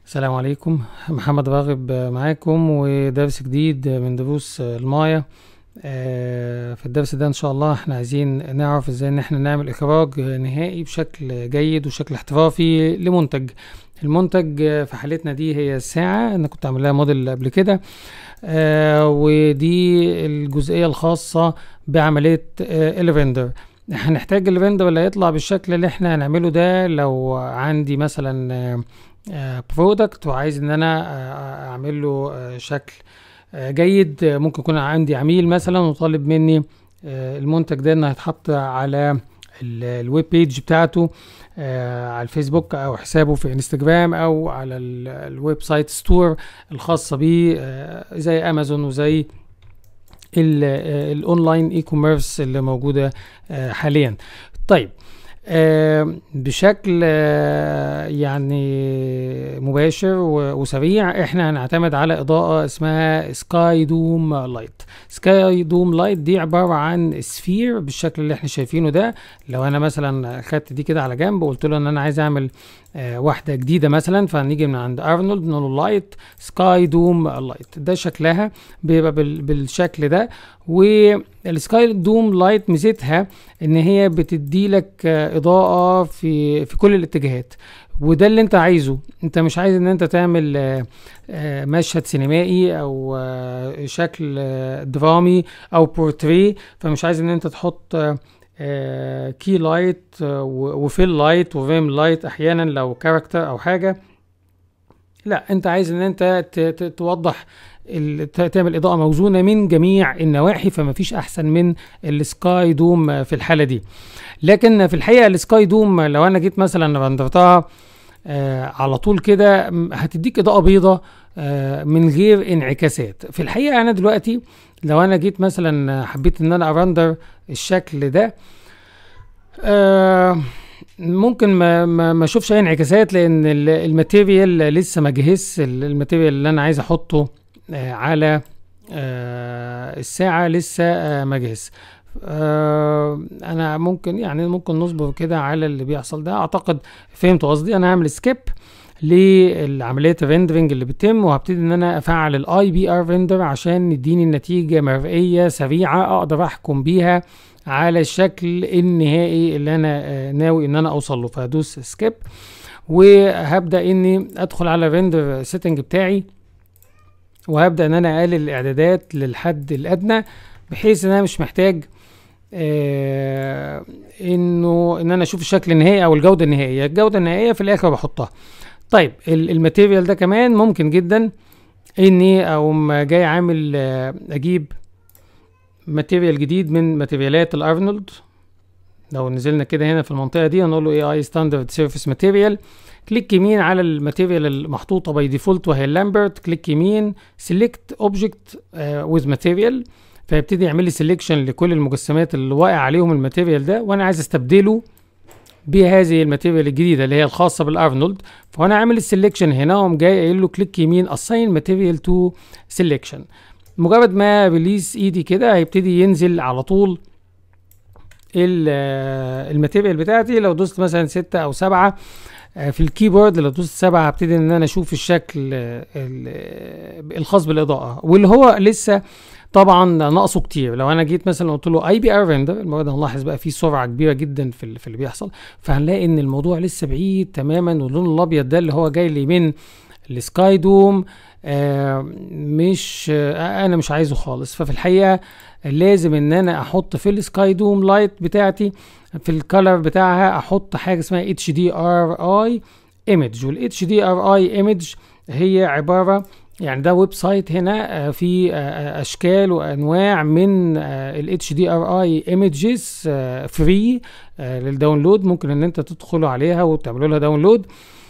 السلام عليكم محمد راغب معاكم ودرس جديد من دروس المايا آه، في الدرس ده ان شاء الله احنا عايزين نعرف ازاي ان احنا نعمل اخراج نهائي بشكل جيد وشكل احترافي لمنتج المنتج في حالتنا دي هي الساعة انا كنت عامل لها موديل قبل كده آه، ودي الجزئية الخاصة بعملية آه، الريندر هنحتاج الريندر اللي هيطلع بالشكل اللي احنا هنعمله ده لو عندي مثلا برودكت وعايز ان انا آه، اعمل له آه، شكل آه، جيد آه، ممكن يكون عندي عميل مثلا وطالب مني آه، المنتج ده انه هيتحط على ال- الويب بيج بتاعته آه، على الفيسبوك او حسابه في انستجرام او على ال- الويب سايت ستور الخاصه بيه آه، زي امازون وزي ال- آه، الاونلاين اي كوميرس اللي موجوده آه، حاليا طيب آه، بشكل آه، يعني مباشر و- وسريع احنا هنعتمد على اضاءة اسمها سكاي دوم لايت سكاي دوم لايت دي عبارة عن سفير بالشكل اللي احنا شايفينه ده لو انا مثلا خدت دي كده على جنب وقلت له ان انا عايز اعمل آه، واحدة جديدة مثلا فهنيجي من عند ارنولد نقول له لايت سكاي دوم لايت ده شكلها بيبقى بال- بالشكل ده والسكاي دوم لايت ميزتها ان هي بتدي لك آه، اضاءه في في كل الاتجاهات وده اللي انت عايزه انت مش عايز ان انت تعمل آه، آه، مشهد سينمائي او آه، شكل آه، درامي او بورتري فمش عايز ان انت تحط كي لايت وفيل لايت وفيم لايت احيانا لو كاركتر او حاجه لا انت عايز ان انت ت- ت- توضح ال- ت- تعمل اضاءه موزونه من جميع النواحي فما فيش احسن من السكاي دوم في الحاله دي لكن في الحقيقه السكاي دوم لو انا جيت مثلا رندرتها آه على طول كده م- هتديك اضاءه بيضة آه من غير انعكاسات في الحقيقه انا دلوقتي لو انا جيت مثلا حبيت ان انا ارندر الشكل ده آه ممكن ما ما ما اشوفش اي انعكاسات لان ال- الماتيريال لسه ما جهزش ال- الماتيريال اللي انا عايز احطه آه على آه الساعه لسه آه ما جهز آه انا ممكن يعني ممكن نصبر كده على اللي بيحصل ده اعتقد فهمت قصدي انا هعمل سكيب لعمليه الريندرنج اللي بتتم وهبتدي ان انا افعل الاي بي ار ريندر عشان يديني النتيجه مرئيه سريعه اقدر احكم بيها على الشكل النهائي اللي انا آه، ناوي ان انا اوصل له فهدوس سكيب وهبدا اني ادخل على الريندر سيتنج بتاعي وهبدا ان انا اقلل الاعدادات للحد الادنى بحيث ان انا مش محتاج آه انه ان انا اشوف الشكل النهائي او الجوده النهائيه الجوده النهائيه في الاخر بحطها طيب ال- الماتيريال ده كمان ممكن جدا اني اقوم جاي عامل آه، اجيب ماتيريال جديد من ماتيريالات الارنولد لو نزلنا كده هنا في المنطقه دي هنقول له اي اي ستاندرد سيرفيس ماتيريال كليك يمين على الماتيريال المحطوطه باي ديفولت وهي اللامبرت كليك يمين سيلكت اوبجكت ويز ماتيريال فيبتدي يعمل لي سيلكشن لكل المجسمات اللي واقع عليهم الماتيريال ده وانا عايز استبدله بهذه الماتيريال الجديده اللي هي الخاصه بالارنولد فانا عامل السيلكشن هنا وقوم جاي قايل له كليك يمين اساين ماتيريال تو سيلكشن مجرد ما ريليس ايدي كده هيبتدي ينزل على طول ال- آه، الماتيريال بتاعتي لو دوست مثلا ستة او سبعة آه، في الكيبورد لو دوست سبعة هبتدي ان انا اشوف الشكل آه، ال- آه، الخاص بالاضاءة واللي هو لسه طبعا ناقصه كتير لو انا جيت مثلا قلت له اي بي ار ريندر المره ده هنلاحظ بقى في سرعه كبيره جدا في ال- في اللي بيحصل فهنلاقي ان الموضوع لسه بعيد تماما واللون الابيض ده اللي هو جاي لي من السكاي دوم آه مش آه انا مش عايزه خالص ففي الحقيقه لازم ان انا احط في السكاي دوم لايت بتاعتي في الكالر بتاعها احط حاجه اسمها اتش دي ار اي ايمج والاتش دي ار اي ايمج هي عباره يعني ده ويب سايت هنا آه، في آه، آه، اشكال وانواع من ال اتش دي ار اي ايمجز فري للداونلود ممكن ان انت تدخلوا عليها وتعملوا لها داونلود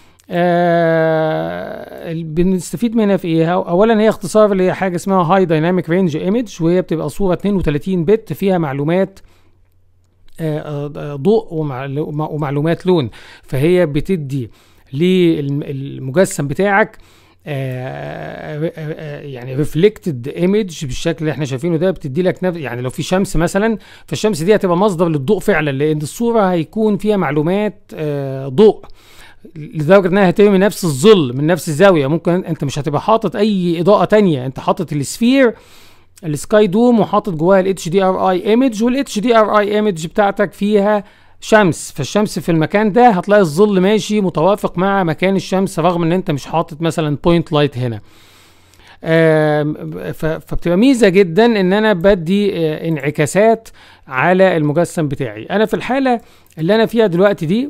آه ال- بنستفيد منها في ايه اولا هي اختصار اللي هي حاجه اسمها هاي دايناميك رينج ايمج وهي بتبقى صوره 32 بت فيها معلومات آه، آه، ضوء ومعلو- ومعلومات لون فهي بتدي للمجسم بتاعك آه، آه، آه، يعني ريفلكتد ايمج بالشكل اللي احنا شايفينه ده بتدي لك نفس يعني لو في شمس مثلا فالشمس دي هتبقى مصدر للضوء فعلا لان الصوره هيكون فيها معلومات آه، ضوء لدرجه انها هترمي نفس الظل من نفس الزاويه ممكن انت مش هتبقى حاطط اي اضاءه تانية انت حاطط السفير السكاي دوم وحاطط جواها الاتش دي ار اي ايمج والاتش دي ار اي ايمج بتاعتك فيها شمس فالشمس في المكان ده هتلاقي الظل ماشي متوافق مع مكان الشمس رغم ان انت مش حاطط مثلا بوينت لايت هنا فبتبقى ميزه جدا ان انا بدي آه، انعكاسات على المجسم بتاعي انا في الحاله اللي انا فيها دلوقتي دي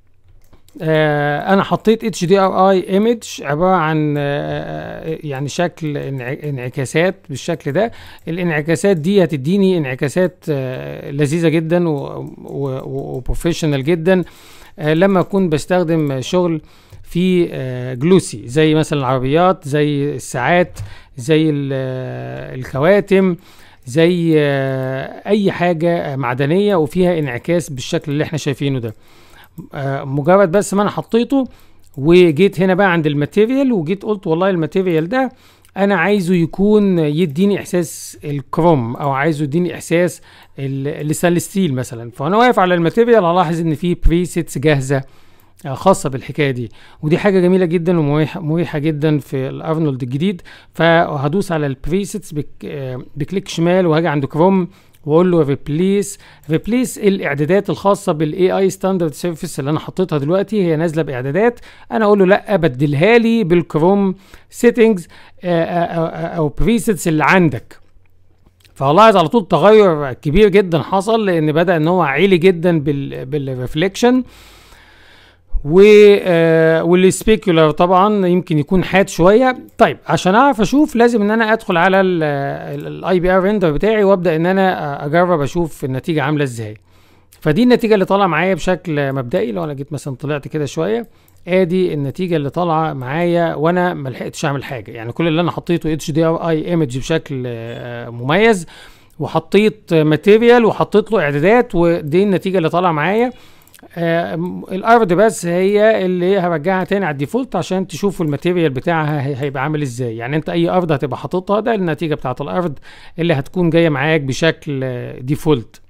آه انا حطيت اتش دي ار اي ايمج عباره عن آه يعني شكل انعكاسات بالشكل ده الانعكاسات دي هتديني انعكاسات آه لذيذه جدا وبروفيشنال جدا آه لما اكون بستخدم شغل في آه جلوسي زي مثلا العربيات زي الساعات زي الخواتم زي آه اي حاجه معدنيه وفيها انعكاس بالشكل اللي احنا شايفينه ده آه، مجرد بس ما انا حطيته وجيت هنا بقى عند الماتيريال وجيت قلت والله الماتيريال ده انا عايزه يكون يديني احساس الكروم او عايزه يديني احساس الستانلس ستيل مثلا فانا واقف على الماتيريال هلاحظ ان في بريسيتس جاهزه آه، خاصه بالحكايه دي ودي حاجه جميله جدا ومريحه جدا في الارنولد الجديد فهدوس على البريسيتس آه، بكليك شمال وهاجي عند كروم واقول له ريبليس ريبليس الاعدادات الخاصه بالاي اي ستاندرد سيرفيس اللي انا حطيتها دلوقتي هي نازله باعدادات انا اقول له لا بدلها لي بالكروم سيتنجز آه، آه، آه، او بريسيتس اللي عندك فلاحظ على طول تغير كبير جدا حصل لان بدا ان هو عالي جدا بالريفليكشن و آه والسبيكولار طبعا يمكن يكون حاد شويه طيب عشان اعرف اشوف لازم ان انا ادخل على الاي بي ار ريندر بتاعي وابدا ان انا اجرب اشوف النتيجه عامله ازاي فدي النتيجه اللي طالعه معايا بشكل مبدئي لو انا جيت مثلا طلعت كده شويه ادي النتيجه اللي طالعه معايا وانا ما لحقتش اعمل حاجه يعني كل اللي انا حطيته اتش دي ار اي ايمج بشكل آه مميز وحطيت ماتيريال وحطيت له اعدادات ودي النتيجه اللي طالعه معايا آه الارض بس هي اللي هرجعها تاني على الديفولت عشان تشوفوا الماتيريال بتاعها هيبقى عامل ازاي يعني انت اي ارض هتبقى حاططها ده النتيجه بتاعت الارض اللي هتكون جايه معاك بشكل ديفولت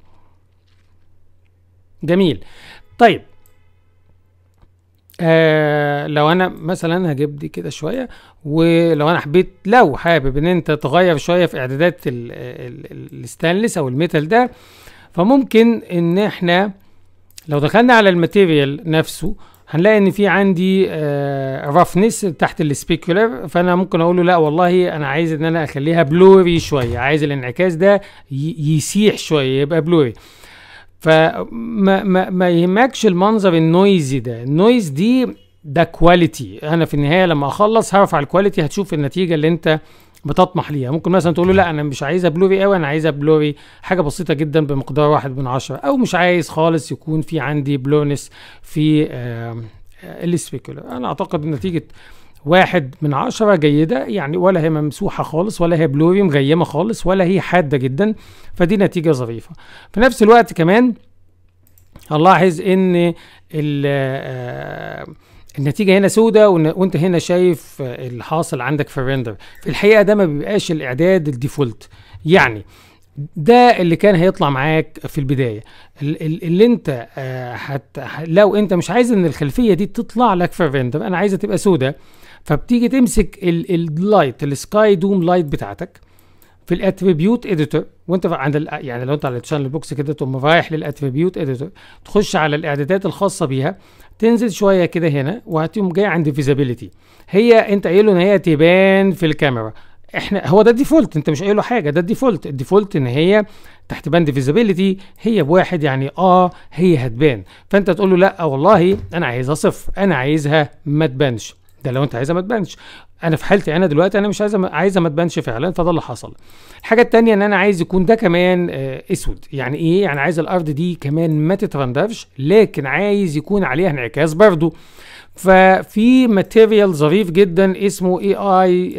جميل طيب آه لو انا مثلا هجيب دي كده شويه ولو انا حبيت لو حابب ان انت تغير شويه في اعدادات الستانلس او الميتال ده فممكن ان احنا لو دخلنا على الماتيريال نفسه هنلاقي ان في عندي آه رفنس تحت السبيكولر فانا ممكن اقول له لا والله انا عايز ان انا اخليها بلوري شويه عايز الانعكاس ده يسيح شويه يبقى بلوري فما ما, ما يهمكش المنظر النويزي ده النويز دي ده كواليتي انا في النهايه لما اخلص هرفع الكواليتي هتشوف النتيجه اللي انت بتطمح ليها ممكن مثلا تقول له لا انا مش عايزها بلوري قوي انا عايزها بلوري حاجه بسيطه جدا بمقدار واحد من عشرة او مش عايز خالص يكون في عندي بلونس في آه السبيكولر انا اعتقد نتيجه واحد من عشرة جيدة يعني ولا هي ممسوحة خالص ولا هي بلوري مغيمة خالص ولا هي حادة جدا فدي نتيجة ظريفة في نفس الوقت كمان هنلاحظ ان ال النتيجه هنا سودة وانت هنا شايف اللي حاصل عندك في الريندر في الحقيقه ده ما بيبقاش الاعداد الديفولت يعني ده اللي كان هيطلع معاك في البدايه اللي انت حت لو انت مش عايز ان الخلفيه دي تطلع لك في الريندر انا عايزها تبقى سودة فبتيجي تمسك اللايت السكاي دوم لايت بتاعتك في الاتريبيوت اديتور وانت عند يعني لو انت على الشانل بوكس كده تقوم رايح للاتريبيوت اديتور تخش على الاعدادات الخاصه بيها تنزل شويه كده هنا وهتقوم جاي عند فيزابيليتي هي انت قايل له ان هي تبان في الكاميرا احنا هو ده الديفولت انت مش قايل له حاجه ده الديفولت الديفولت ان هي تحت بند فيزابيليتي هي بواحد يعني اه هي هتبان فانت تقول له لا والله انا عايزها صفر انا عايزها ما تبانش ده لو انت عايزها ما تبانش انا في حالتي انا دلوقتي انا مش عايزه عايزه ما تبانش فعلا فده اللي حصل الحاجه التانية ان انا عايز يكون ده كمان آه اسود يعني ايه يعني عايز الارض دي كمان ما تترندفش لكن عايز يكون عليها انعكاس برضو ففي ماتيريال ظريف جدا اسمه اي اي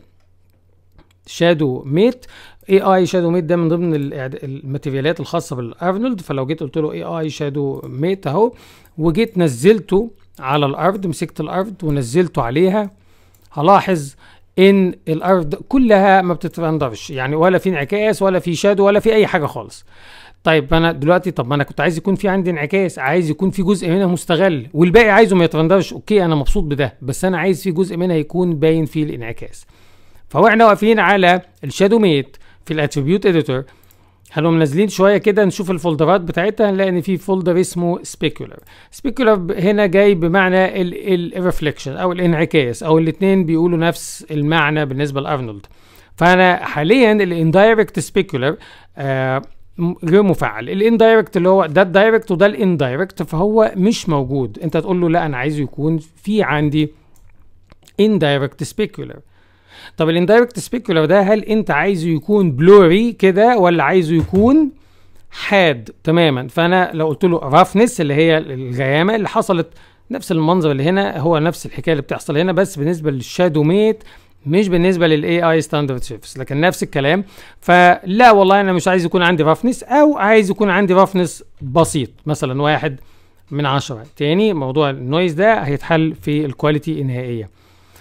شادو ميت اي اي شادو ميت ده من ضمن الماتيريالات الخاصه بالارنولد فلو جيت قلت له اي اي شادو ميت اهو وجيت نزلته على الارض مسكت الارض ونزلته عليها هلاحظ ان الارض كلها ما بتترندرش يعني ولا في انعكاس ولا في شادو ولا في اي حاجه خالص طيب انا دلوقتي طب ما انا كنت عايز يكون في عندي انعكاس عايز يكون في جزء منها مستغل والباقي عايزه ما يترندرش اوكي انا مبسوط بده بس انا عايز في جزء منها يكون باين فيه الانعكاس فهو احنا واقفين على الشادو ميت في الاتريبيوت اديتور هنقوم منزلين شويه كده نشوف الفولدرات بتاعتها هنلاقي ان في فولدر اسمه سبيكولر سبيكولر هنا جاي بمعنى الريفليكشن او الانعكاس او الاثنين بيقولوا نفس المعنى بالنسبه لارنولد فانا حاليا الاندايركت سبيكولر آه غير مفعل الاندايركت اللي هو ده الدايركت وده الاندايركت فهو مش موجود انت تقول له لا انا عايزه يكون في عندي indirect specular طب الاندايركت سبيكولر ده هل انت عايزه يكون بلوري كده ولا عايزه يكون حاد تماما فانا لو قلت له رافنس اللي هي الغيامه اللي حصلت نفس المنظر اللي هنا هو نفس الحكايه اللي بتحصل هنا بس بالنسبه للشادو ميت مش بالنسبه للاي اي ستاندرد سيرفيس لكن نفس الكلام فلا والله انا مش عايز يكون عندي رافنس او عايز يكون عندي رافنس بسيط مثلا واحد من عشرة تاني موضوع النويز ده هيتحل في الكواليتي النهائيه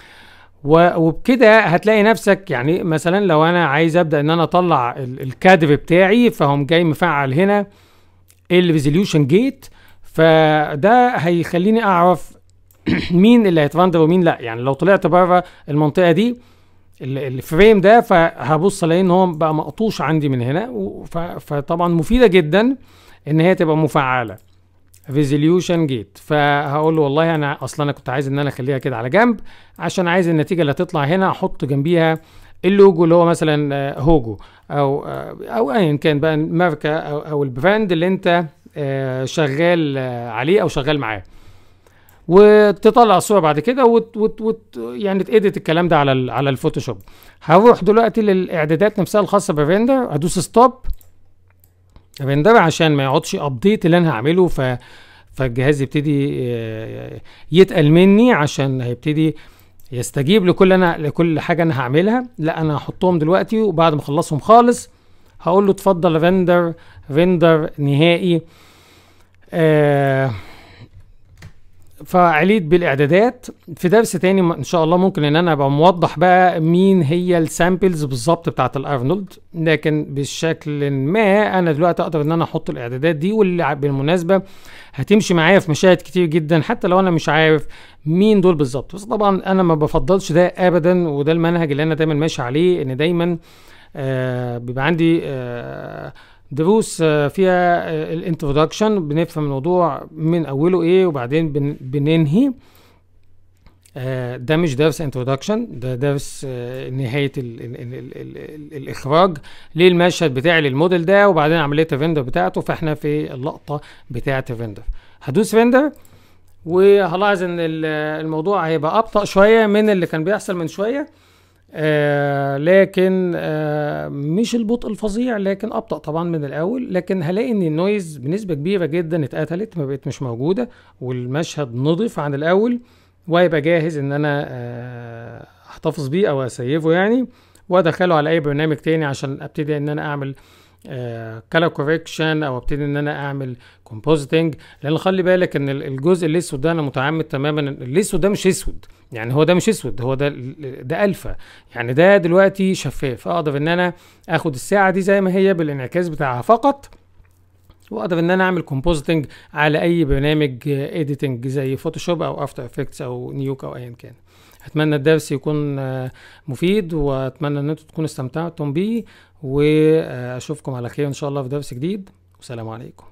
وبكده هتلاقي نفسك يعني مثلا لو انا عايز ابدا ان انا اطلع الكادر بتاعي فهم جاي مفعل هنا الريزوليوشن جيت فده هيخليني اعرف مين اللي هيترندر ومين لا يعني لو طلعت بره المنطقه دي الفريم ده فهبص الاقي ان هو بقى مقطوش عندي من هنا فطبعا مفيده جدا ان هي تبقى مفعله ريزوليوشن جيت فهقول له والله انا اصلا انا كنت عايز ان انا اخليها كده على جنب عشان عايز النتيجه اللي هتطلع هنا احط جنبيها اللوجو اللي هو مثلا هوجو او او ايا كان بقى الماركه او, أو البراند اللي انت شغال عليه او شغال معاه وتطلع الصوره بعد كده وت وت وت يعني تأديت الكلام ده على على الفوتوشوب هروح دلوقتي للاعدادات نفسها الخاصه بالريندر هدوس ستوب ريندر عشان ما يقعدش ابديت اللي انا هعمله ف فالجهاز يبتدي يتقل مني عشان هيبتدي يستجيب لكل انا لكل حاجه انا هعملها لا انا هحطهم دلوقتي وبعد ما اخلصهم خالص هقول له اتفضل ريندر ريندر نهائي آه فعليت بالاعدادات في درس تاني ان شاء الله ممكن ان انا ابقى موضح بقى مين هي السامبلز بالظبط بتاعت الارنولد لكن بشكل ما انا دلوقتي اقدر ان انا احط الاعدادات دي واللي بالمناسبه هتمشي معايا في مشاهد كتير جدا حتى لو انا مش عارف مين دول بالظبط بس طبعا انا ما بفضلش ده ابدا وده المنهج اللي انا دايما ماشي عليه ان دايما آه بيبقى عندي آه دروس فيها الانترودكشن بنفهم الموضوع من اوله ايه وبعدين بن بننهي ده مش درس انترودكشن ده درس نهايه ال ال ال ال ال الاخراج للمشهد بتاعي للموديل ده وبعدين عمليه الريندر بتاعته فاحنا في اللقطه بتاعه الريندر هدوس ريندر وهلاحظ ان الموضوع هيبقى ابطا شويه من اللي كان بيحصل من شويه آه لكن آه مش البطء الفظيع لكن ابطا طبعا من الاول لكن هلاقي ان النويز بنسبه كبيره جدا اتقتلت ما بقت مش موجوده والمشهد نضف عن الاول وهيبقى جاهز ان انا آه احتفظ بيه او اسيفه يعني وادخله على اي برنامج تاني عشان ابتدي ان انا اعمل كلر كوريكشن او ابتدي ان انا اعمل كومبوزيتنج لان خلي بالك ان الجزء الاسود ده انا متعمد تماما الاسود ده مش اسود يعني هو ده مش اسود هو ده ده الفا يعني ده دلوقتي شفاف اقدر ان انا اخد الساعه دي زي ما هي بالانعكاس بتاعها فقط واقدر ان انا اعمل كومبوزيتنج على اي برنامج اديتنج زي فوتوشوب او افتر افكتس او نيوك او ايا كان اتمنى الدرس يكون مفيد واتمنى ان انتم تكونوا استمتعتم بيه واشوفكم على خير ان شاء الله في درس جديد والسلام عليكم